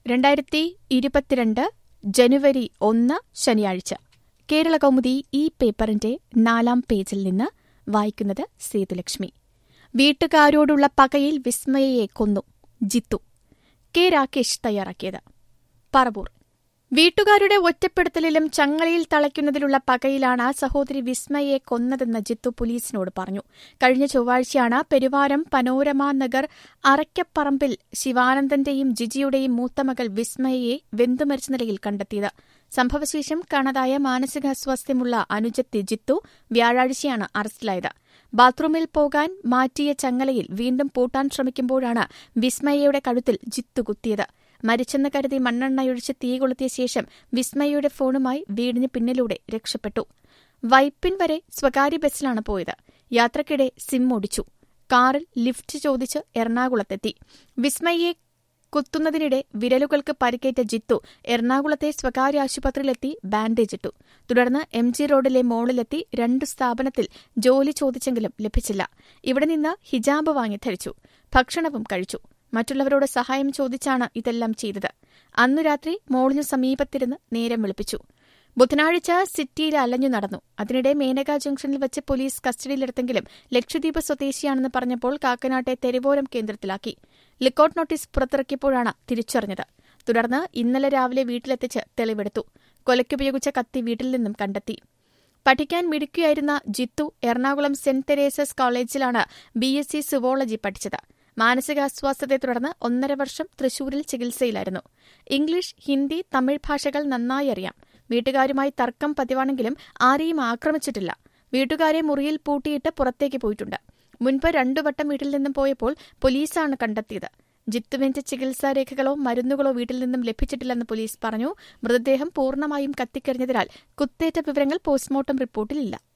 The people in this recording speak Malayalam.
രണ്ടായിരത്തി ഇരുപത്തിരണ്ട് ജനുവരി ഒന്ന് ശനിയാഴ്ച കേരള കൗമുദി ഈ പേപ്പറിന്റെ നാലാം പേജിൽ നിന്ന് വായിക്കുന്നത് സേതുലക്ഷ്മി വീട്ടുകാരോടുള്ള പകയിൽ വിസ്മയയെ കൊന്നു ജിത്തു കെ രാകേഷ് തയ്യാറാക്കിയത് പറവൂർ വീട്ടുകാരുടെ ഒറ്റപ്പെടുത്തലിലും ചങ്ങലയിൽ തളയ്ക്കുന്നതിലുള്ള പകയിലാണ് സഹോദരി വിസ്മയെ കൊന്നതെന്ന് ജിത്തു പോലീസിനോട് പറഞ്ഞു കഴിഞ്ഞ ചൊവ്വാഴ്ചയാണ് പെരുവാരം പനോരമ നഗർ അറയ്ക്കപ്പറമ്പിൽ ശിവാനന്ദന്റെയും ജിജിയുടെയും മൂത്തമകൾ വിസ്മയയെ വെന്തുമരിച്ച നിലയിൽ കണ്ടെത്തിയത് സംഭവശേഷം കാണാതായ മാനസികാസ്വാസ്ഥ്യമുള്ള അനുജത്തി ജിത്തു വ്യാഴാഴ്ചയാണ് അറസ്റ്റിലായത് ബാത്റൂമിൽ പോകാൻ മാറ്റിയ ചങ്ങലയിൽ വീണ്ടും പൂട്ടാൻ ശ്രമിക്കുമ്പോഴാണ് വിസ്മയയുടെ കഴുത്തിൽ ജിത്തു കുത്തിയത് മരിച്ചെന്ന് കരുതി മണ്ണെണ്ണയൊഴിച്ച് തീ കൊളുത്തിയ ശേഷം വിസ്മയയുടെ ഫോണുമായി വീടിന് പിന്നിലൂടെ രക്ഷപ്പെട്ടു വൈപ്പിൻ വരെ സ്വകാര്യ ബസ്സിലാണ് പോയത് യാത്രക്കിടെ സിം ഒടിച്ചു കാറിൽ ലിഫ്റ്റ് ചോദിച്ച് എറണാകുളത്തെത്തി വിസ്മയെ കുത്തുന്നതിനിടെ വിരലുകൾക്ക് പരിക്കേറ്റ ജിത്തു എറണാകുളത്തെ സ്വകാര്യ ആശുപത്രിയിലെത്തി ബാൻഡേജ് ഇട്ടു തുടർന്ന് എം ജി റോഡിലെ മോളിലെത്തി രണ്ടു സ്ഥാപനത്തിൽ ജോലി ചോദിച്ചെങ്കിലും ലഭിച്ചില്ല ഇവിടെ നിന്ന് ഹിജാബ് വാങ്ങി ധരിച്ചു ഭക്ഷണവും കഴിച്ചു മറ്റുള്ളവരോട് സഹായം ചോദിച്ചാണ് ഇതെല്ലാം ചെയ്തത് അന്നു രാത്രി മോളിനു സമീപത്തിരുന്ന് നേരം വിളിപ്പിച്ചു ബുധനാഴ്ച സിറ്റിയിൽ അലഞ്ഞു നടന്നു അതിനിടെ മേനക ജംഗ്ഷനിൽ വെച്ച് പോലീസ് കസ്റ്റഡിയിലെടുത്തെങ്കിലും ലക്ഷദ്വീപ് സ്വദേശിയാണെന്ന് പറഞ്ഞപ്പോൾ കാക്കനാട്ടെ തെരുവോരം കേന്ദ്രത്തിലാക്കി ലിക്കൌട്ട് നോട്ടീസ് പുറത്തിറക്കിയപ്പോഴാണ് തിരിച്ചറിഞ്ഞത് തുടർന്ന് ഇന്നലെ രാവിലെ വീട്ടിലെത്തിച്ച് തെളിവെടുത്തു കൊലയ്ക്കുപയോഗിച്ച കത്തി വീട്ടിൽ നിന്നും കണ്ടെത്തി പഠിക്കാൻ മിടുക്കിയായിരുന്ന ജിത്തു എറണാകുളം സെന്റ് തെരേസസ് കോളേജിലാണ് ബി എസ് സി സുവോളജി പഠിച്ചത് മാനസികാസ്വാസ്ഥ്യത്തെ തുടർന്ന് ഒന്നര വർഷം തൃശൂരിൽ ചികിത്സയിലായിരുന്നു ഇംഗ്ലീഷ് ഹിന്ദി തമിഴ് ഭാഷകൾ നന്നായി അറിയാം വീട്ടുകാരുമായി തർക്കം പതിവാണെങ്കിലും ആരെയും ആക്രമിച്ചിട്ടില്ല വീട്ടുകാരെ മുറിയിൽ പൂട്ടിയിട്ട് പുറത്തേക്ക് പോയിട്ടുണ്ട് മുൻപ് രണ്ടു വട്ടം വീട്ടിൽ നിന്നും പോയപ്പോൾ പോലീസാണ് കണ്ടെത്തിയത് ജിത്തുവിന്റെ ചികിത്സാരേഖകളോ മരുന്നുകളോ വീട്ടിൽ നിന്നും ലഭിച്ചിട്ടില്ലെന്ന് പോലീസ് പറഞ്ഞു മൃതദേഹം പൂർണ്ണമായും കത്തിക്കരിഞ്ഞതിനാൽ കുത്തേറ്റ വിവരങ്ങൾ പോസ്റ്റ്മോർട്ടം റിപ്പോർട്ടിലില്ല